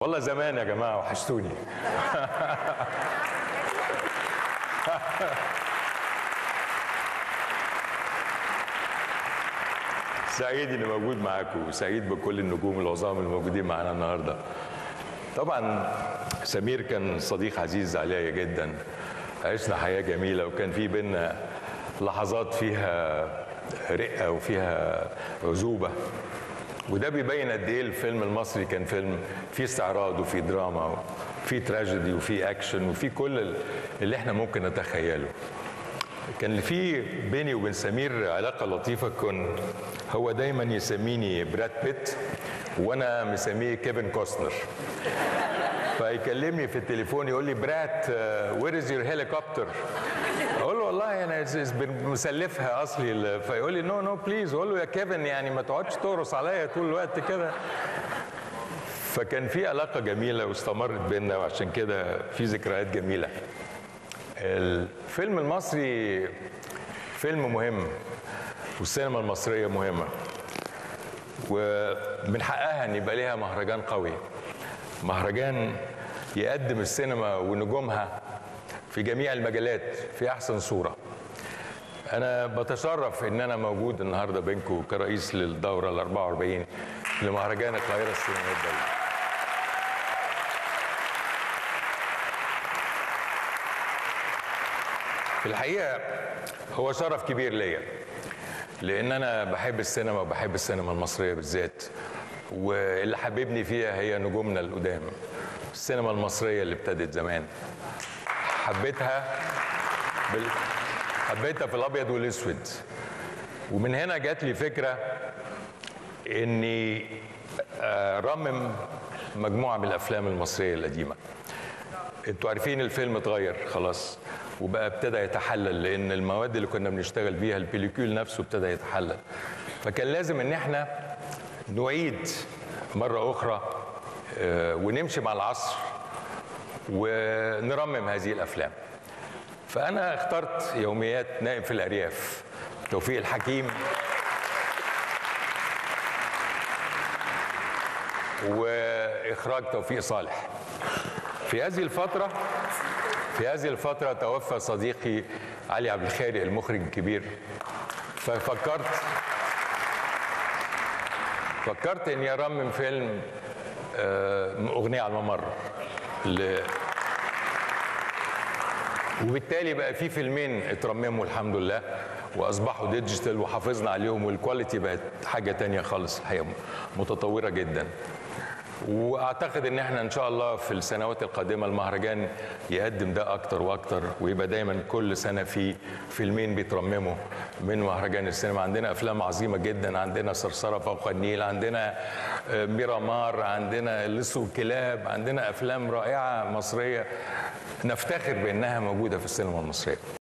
والله زمان يا جماعه وحشتوني سعيد اني موجود معاكم وسعيد بكل النجوم العظام اللي موجودين معانا النهارده طبعا سمير كان صديق عزيز عليا جدا عشنا حياه جميله وكان في بينا لحظات فيها رقه وفيها عذوبه وده بيبين قد ايه الفيلم المصري كان فيلم فيه استعراض وفيه دراما وفيه تراجيدي وفيه اكشن وفيه كل اللي احنا ممكن نتخيله كان في بيني وبين سمير علاقه لطيفه كن هو دايما يسميني براد بيت وانا مسميه كيفن كوستنر فيكلمني في التليفون يقول لي برات وير از يور هليكوبتر اقول له والله انا مسلفها اصلي فيقول لي نو نو بليز اقول له يا كيفن يعني ما تقعدش تقرص عليا طول الوقت كده فكان في علاقه جميله واستمرت بينا وعشان كده في ذكريات جميله الفيلم المصري فيلم مهم والسينما المصريه مهمه ومن حقها ان يبقى ليها مهرجان قوي مهرجان يقدم السينما ونجومها في جميع المجالات في احسن صوره انا بتشرف ان انا موجود النهارده بينكم كرئيس للدوره ال 44 لمهرجان القاهره السينمائي الدولي في الحقيقه هو شرف كبير ليا لان انا بحب السينما وبحب السينما المصريه بالذات واللي حببني فيها هي نجومنا القدام السينما المصريه اللي ابتدت زمان حبيتها بال... حبيتها في الابيض والاسود ومن هنا جات لي فكره اني رمم مجموعه من الافلام المصريه القديمه انتوا عارفين الفيلم اتغير خلاص وبقى ابتدى يتحلل لان المواد اللي كنا بنشتغل بيها البليكول نفسه ابتدى يتحلل فكان لازم ان احنا نعيد مره اخرى ونمشي مع العصر ونرمم هذه الافلام فانا اخترت يوميات نائم في الارياف توفيق الحكيم واخراج توفيق صالح في هذه الفتره في هذه الفتره توفى صديقي علي عبد الخالق المخرج الكبير ففكرت فكرت اني ارمم فيلم اغنيه على الممر ل... وبالتالي بقى في فيلمين اترمموا الحمد لله واصبحوا ديجيتال وحافظنا عليهم والكواليتي بقت حاجه تانية خالص الحقيقه متطوره جدا واعتقد ان احنا ان شاء الله في السنوات القادمه المهرجان يقدم ده اكتر واكتر ويبقى دايما كل سنه في فيلمين بيترمموا من مهرجان السينما عندنا افلام عظيمه جدا عندنا صرصره فوق النيل عندنا ميرامار عندنا لص والكلاب عندنا افلام رائعه مصريه نفتخر بانها موجوده في السينما المصريه